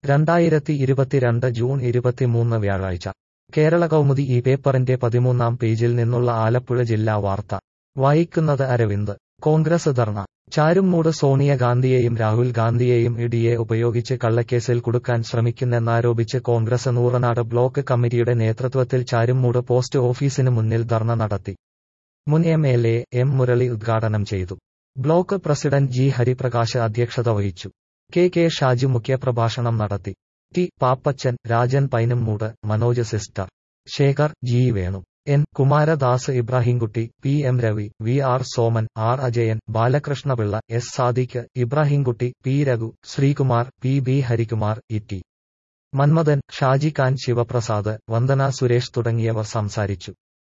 രണ്ടായിരത്തി ഇരുപത്തിരണ്ട് ജൂൺ ഇരുപത്തിമൂന്ന് വ്യാഴാഴ്ച കേരള കൗമുദി ഈ പേപ്പറിന്റെ പതിമൂന്നാം പേജിൽ നിന്നുള്ള ആലപ്പുഴ ജില്ലാ വാർത്ത വായിക്കുന്നത് അരവിന്ദ് കോൺഗ്രസ് ധർണ ചാരുമ്മൂട് സോണിയാഗാന്ധിയെയും രാഹുൽ ഗാന്ധിയെയും ഇഡിയെ ഉപയോഗിച്ച് കള്ളക്കേസിൽ കുടുക്കാൻ ശ്രമിക്കുന്നെന്നാരോപിച്ച് കോൺഗ്രസ് നൂറനാട് ബ്ലോക്ക് കമ്മിറ്റിയുടെ നേതൃത്വത്തിൽ ചാരുമ്മൂട് പോസ്റ്റ് ഓഫീസിന് മുന്നിൽ ധർണ നടത്തി മുൻ M L A M Murali ഉദ്ഘാടനം ചെയ്തു ബ്ലോക്ക് പ്രസിഡന്റ് ജി ഹരിപ്രകാശ് അധ്യക്ഷത വഹിച്ചു കെ കെ ഷാജി മുഖ്യപ്രഭാഷണം നടത്തി T Pappachan Rajan Painammoodu Manoj sister Sekhar G Venu N Kumaradas Ibrahimkutty P M Ravi V R Soman R Ajayan Balakrishnapillai S Sadiq Ibrahimkutty P Raghu Sreekumar P B Harikumar E T Manmathan Shaji Khan Sivaprasad Vandana Suresh തുടങ്ങിയവർ സംസാരിച്ചു